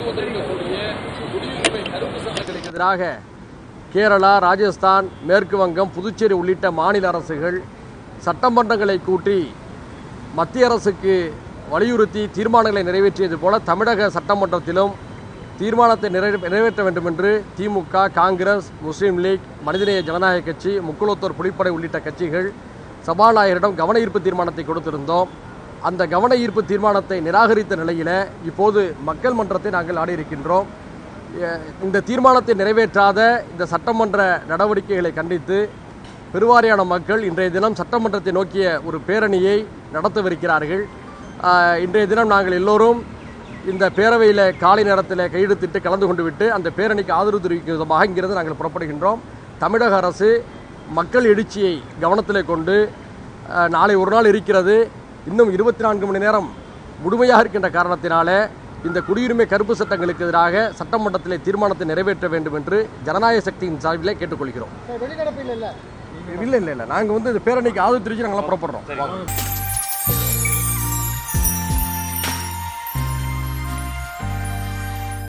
வந்திருக்கக்கூடிய குடியுரிமை கருப்பு சட்டங்களுக்கு எதிராக கேரளா ராஜஸ்தான் மேற்கு வங்கம் புதுச்சேரி உள்ளிட்ட மாநில அரசுகள் சட்டமன்றங்களை கூட்டி மத்திய அரசுக்கு வலியுறுத்தி தீர்மானங்களை நிறைவேற்றியது போல தமிழக சட்டமன்றத்திலும் தீர்மானத்தை நிறைவே நிறைவேற்ற வேண்டும் என்று திமுக காங்கிரஸ் முஸ்லீம் லீக் மனிதநேய ஜனநாயக கட்சி முக்குளத்தோர் புலிப்படை உள்ளிட்ட கட்சிகள் சபாநாயகரிடம் கவன ஈர்ப்பு தீர்மானத்தை கொடுத்திருந்தோம் அந்த கவன ஈர்ப்பு தீர்மானத்தை நிராகரித்த நிலையில் இப்போது மக்கள் மன்றத்தை நாங்கள் நாடியிருக்கின்றோம் எ- இந்த தீர்மானத்தை நிறைவேற்றாத இந்த சட்டமன்ற நடவடிக்கைகளை கண்டித்து பெருவாரியான மக்கள் இன்றைய தினம் சட்டமன்றத்தை நோக்கிய ஒரு பேரணியை நடத்தவிருக்கிறார்கள் ஆஹ், இன்றைய தினம் நாங்கள் எல்லோரும் இந்த பேரவையில் காலை நேரத்தில் கையெழுத்திட்டு கலந்து கொண்டு விட்டு அந்த பேரணிக்கு ஆதரவு தெரிவிக்கும் விதமாக இங்கிருந்து நாங்கள் புறப்படுகின்றோம் தமிழக அரசு மக்கள் எழுச்சியை கவனத்தில் கொண்டு ஆஹ், நாளை ஒரு நாள் இருக்கிறது இன்னும் இருபத்தி நான்கு மணி நேரம் முழுமையாக இருக்கின்ற காரணத்தினால இந்த குடியுரிமை கருப்பு சட்டங்களுக்கு எதிராக சட்டமன்றத்திலே தீர்மானத்தை நிறைவேற்ற வேண்டும் என்று ஜனநாயக சக்தியின் சார்பிலே கேட்டுக்கொள்கிறோம் வெளிநடப்பு இல்லை இல்லை இல்லை இல்லை நாங்கள் வந்து இந்த பேரணிக்கு ஆதரவு தெரிவித்து நாங்களாம் புறப்படுறோம் வாங்க.